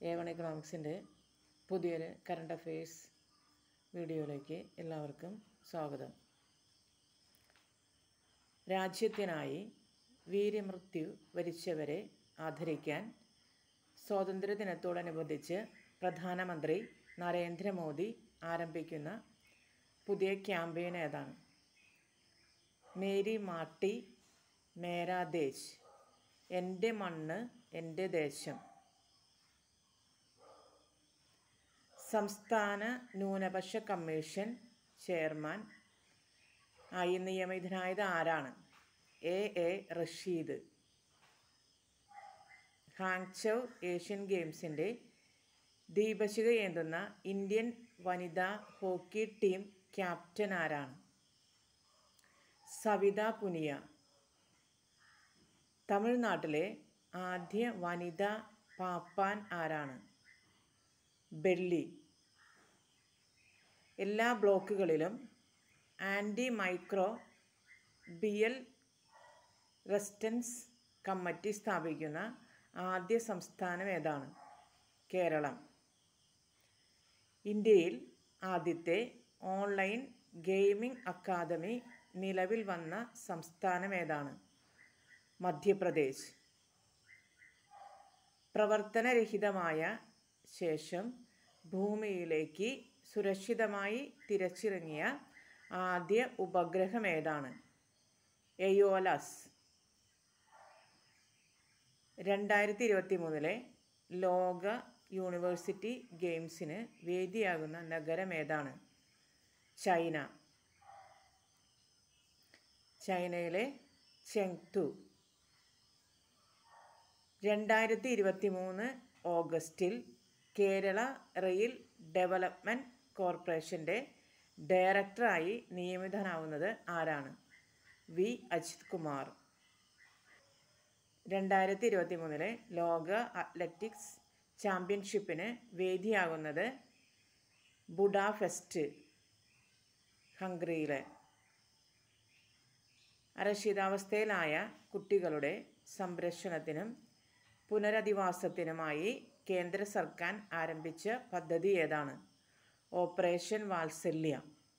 A one എക്കണോമിക്സിൻ്റെ പുതിയൊരു current affairs വീഡിയോയിലേക്ക് എല്ലാവർക്കും സ്വാഗതം രാജ്യത്തിനായി വീരമൃത്യു വരിച്ചവരെ ആദരിക്കാൻ സ്വാതന്ത്ര്യദിനത്തോടനുബന്ധിച്ച് പ്രധാനമന്ത്രി നരേന്ദ്രമോദി ആരംഭിക്കുന്ന പുതിയ ക്യാമ്പയിൻ ഏതാണ് മേരി മാട്ടി മേരാ ദേശ് എൻ്റെ മണ്ണ് എൻ്റെ ദേശം സംസ്ഥാന ന്യൂനപക്ഷ കമ്മീഷൻ ചെയർമാൻ ആയി നിയമിതനായത് ആരാണ് A A Rasheed Hangzhou Asian ഗെയിംസിൻ്റെ ദീപശിക ഏന്തുന്ന ഇന്ത്യൻ വനിതാ ഹോക്കി ടീം ക്യാപ്റ്റൻ ആരാണ് സവിത പുനിയ തമിഴ്നാട്ടിലെ ആദ്യ വനിതാ പാപ്പാൻ ആരാണ് ബെള്ളി എല്ലാ ബ്ലോക്കുകളിലും anti microbial resistance committee സ്ഥാപിക്കുന്ന ആദ്യ സംസ്ഥാനം ഏതാണ് കേരളം ഇന്ത്യയിൽ ആദ്യത്തെ ഓൺലൈൻ ഗെയിമിംഗ് അക്കാദമി നിലവിൽ വന്ന സംസ്ഥാനം ഏതാണ് മധ്യപ്രദേശ് പ്രവർത്തനരഹിതമായ ശേഷം ഭൂമിയിലേക്ക് സുരക്ഷിതമായി തിരച്ചിറങ്ങിയ ആദ്യ ഉപഗ്രഹം ഏതാണ് എയോലസ് രണ്ടായിരത്തി ഇരുപത്തി മൂന്നിലെ ലോക യൂണിവേഴ്സിറ്റി ഗെയിംസിന് വേദിയാകുന്ന നഗരം ഏതാണ് ചൈന ചൈനയിലെ ചെങ്തു രണ്ടായിരത്തി ഇരുപത്തി മൂന്ന് ഓഗസ്റ്റിൽ കേരള റെയിൽ ഡെവലപ്മെൻറ്റ് കോർപ്പറേഷൻ്റെ ഡയറക്ടറായി നിയമിതനാവുന്നത് ആരാണ് വി അജിത് കുമാർ രണ്ടായിരത്തി ഇരുപത്തി മൂന്നിലെ ലോക അത്ലറ്റിക്സ് ചാമ്പ്യൻഷിപ്പിന് വേദിയാകുന്നത് ബുഡാഫെസ്റ്റ് ഹംഗറിയിലെ അരക്ഷിതാവസ്ഥയിലായ കുട്ടികളുടെ സംരക്ഷണത്തിനും പുനരധിവാസത്തിനുമായി കേന്ദ്ര സർക്കാർ ആരംഭിച്ച പദ്ധതി ഏതാണ് ഓപ്പറേഷൻ വാത്സല്യ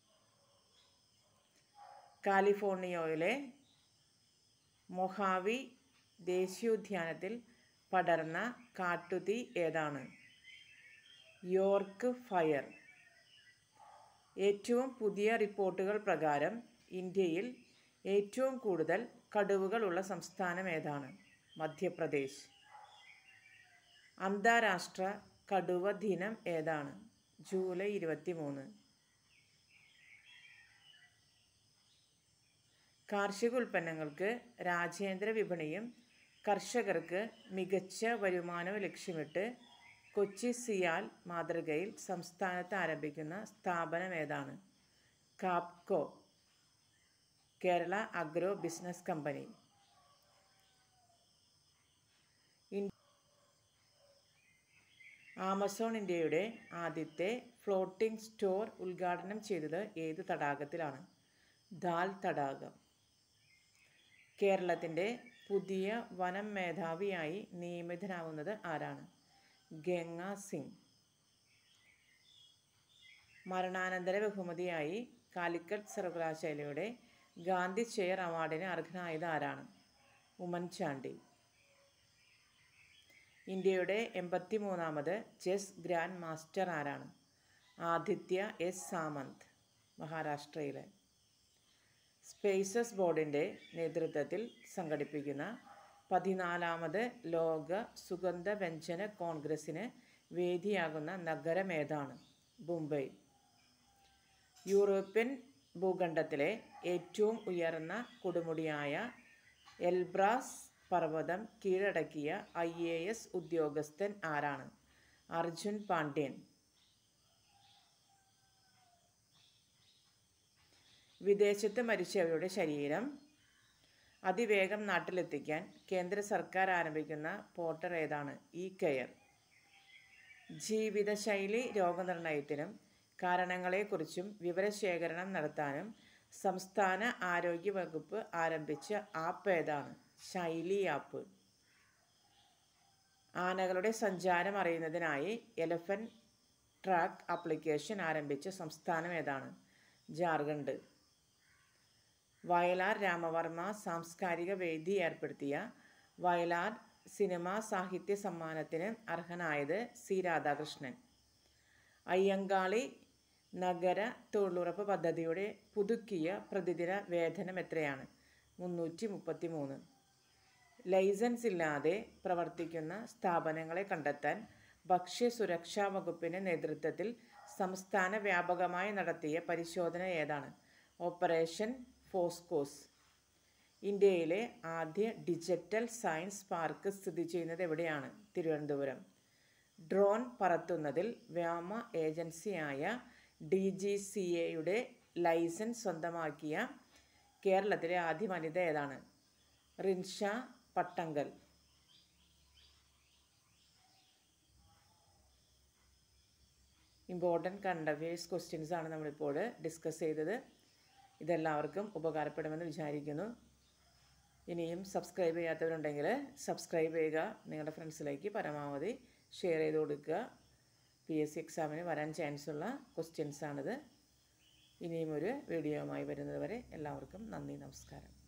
കാലിഫോർണിയയിലെ മൊഹാവി ദേശീയോദ്യാനത്തിൽ പടർന്ന കാട്ടുതീ ഏതാണ് യോർക്ക് ഫയർ ഏറ്റവും പുതിയ റിപ്പോർട്ടുകൾ പ്രകാരം ഇന്ത്യയിൽ ഏറ്റവും കൂടുതൽ കടുവകളുള്ള സംസ്ഥാനം ഏതാണ് മധ്യപ്രദേശ് അന്താരാഷ്ട്ര കടുവ ദിനം ഏതാണ് ജൂലൈ ഇരുപത്തി മൂന്ന് കാർഷിക ഉൽപ്പന്നങ്ങൾക്ക് രാജ്യാന്തര വിപണിയും കർഷകർക്ക് മികച്ച വരുമാനവും ലക്ഷ്യമിട്ട് കൊച്ചി സിയാൽ മാതൃകയിൽ സംസ്ഥാനത്ത് ആരംഭിക്കുന്ന സ്ഥാപനം ഏതാണ് KAPCO Kerala agro business company Amazon ഇന്ത്യയുടെ ആദ്യത്തെ ഫ്ലോട്ടിംഗ് സ്റ്റോർ ഉദ്ഘാടനം ചെയ്തത് ഏത് തടാകത്തിലാണ് ദാൽ തടാകം കേരളത്തിൻ്റെ പുതിയ വനം മേധാവിയായി നിയമിതനാവുന്നത് ആരാണ് ഗംഗ സിംഗ് മരണാനന്തര ബഹുമതിയായി കാലിക്കറ്റ് സർവകലാശാലയുടെ ഗാന്ധി ചെയർ അവാർഡിന് അർഹനായത് ആരാണ് ഉമ്മൻചാണ്ടി ഇന്ത്യയുടെ എൺപത്തി മൂന്നാമത് ചെസ് ഗ്രാൻഡ് മാസ്റ്റർ ആരാണ് ആദിത്യ എസ് സാമന്ത് മഹാരാഷ്ട്രയിലെ സ്പേസസ് ബോർഡിൻ്റെ നേതൃത്വത്തിൽ സംഘടിപ്പിക്കുന്ന പതിനാലാമത് ലോക സുഗന്ധ വ്യഞ്ജന കോൺഗ്രസ്സിന് വേദിയാകുന്ന നഗരം ഏതാണ് മുംബൈ യൂറോപ്യൻ ഭൂഖണ്ഡത്തിലെ ഏറ്റവും ഉയർന്ന കൊടുമുടിയായ എൽബ്രാസ് പർവ്വതം കീഴടക്കിയ ഐ എ എസ് ഉദ്യോഗസ്ഥൻ ആരാണ് അർജുൻ പാണ്ഡ്യൻ വിദേശത്ത് മരിച്ചവരുടെ ശരീരം അതിവേഗം നാട്ടിലെത്തിക്കാൻ കേന്ദ്ര സർക്കാർ ആരംഭിക്കുന്ന പോർട്ടൽ ഏതാണ് ഇ കെയർ ജീവിതശൈലി രോഗനിർണയത്തിനും കാരണങ്ങളെക്കുറിച്ചും വിവരശേഖരണം നടത്താനും സംസ്ഥാന ആരോഗ്യ വകുപ്പ് ആരംഭിച്ച ആപ്പ് ഏതാണ് ശൈലി ആപ്പ് ആനകളുടെ സഞ്ചാരം അറിയുന്നതിനായി എലഫൻറ്റ് ട്രാക്ക് ആപ്ലിക്കേഷൻ ആരംഭിച്ച സംസ്ഥാനം ഏതാണ് ജാർഖണ്ഡ് വയലാർ രാമവർമ്മ സാംസ്കാരിക വേദി ഏർപ്പെടുത്തിയ വയലാർ സിനിമാ സാഹിത്യ സമ്മാനത്തിന് അർഹനായത് സി രാധാകൃഷ്ണൻ അയ്യങ്കാളി നഗര തൊഴിലുറപ്പ് പദ്ധതിയുടെ പുതുക്കിയ പ്രതിദിന വേതനം എത്രയാണ് മുന്നൂറ്റി മുപ്പത്തി മൂന്ന് ലൈസൻസ് ഇല്ലാതെ പ്രവർത്തിക്കുന്ന സ്ഥാപനങ്ങളെ കണ്ടെത്താൻ ഭക്ഷ്യസുരക്ഷാ വകുപ്പിൻ്റെ നേതൃത്വത്തിൽ സംസ്ഥാന വ്യാപകമായി നടത്തിയ പരിശോധന ഏതാണ് ഓപ്പറേഷൻ ഫോസ്കോസ് ഇന്ത്യയിലെ ആദ്യ ഡിജിറ്റൽ സയൻസ് പാർക്ക് സ്ഥിതി ചെയ്യുന്നത് എവിടെയാണ് തിരുവനന്തപുരം ഡ്രോൺ പറത്തുന്നതിൽ വ്യോമ ഏജൻസിയായ ഡി ജി സി എയുടെ ലൈസൻസ് സ്വന്തമാക്കിയ കേരളത്തിലെ ആദ്യ വനിത ഏതാണ് Rinsha Pattankal important current affairs questions ആണ് നമ്മളിപ്പോൾ ഡിസ്കസ് ചെയ്തത് ഇതെല്ലാവർക്കും ഉപകാരപ്പെടുമെന്ന് വിചാരിക്കുന്നു ഇനിയും സബ്സ്ക്രൈബ് ചെയ്യാത്തവരുണ്ടെങ്കിൽ സബ്സ്ക്രൈബ് ചെയ്യുക നിങ്ങളുടെ ഫ്രണ്ട്സിലേക്ക് പരമാവധി ഷെയർ ചെയ്ത് കൊടുക്കുക പി എസ് സി എക്സാമിന് വരാൻ ചാൻസ് ഉള്ള ക്വസ്റ്റ്യൻസ് ആണിത് ഇനിയും ഒരു വീഡിയോയുമായി വരുന്നത് വരെ എല്ലാവർക്കും നന്ദി നമസ്കാരം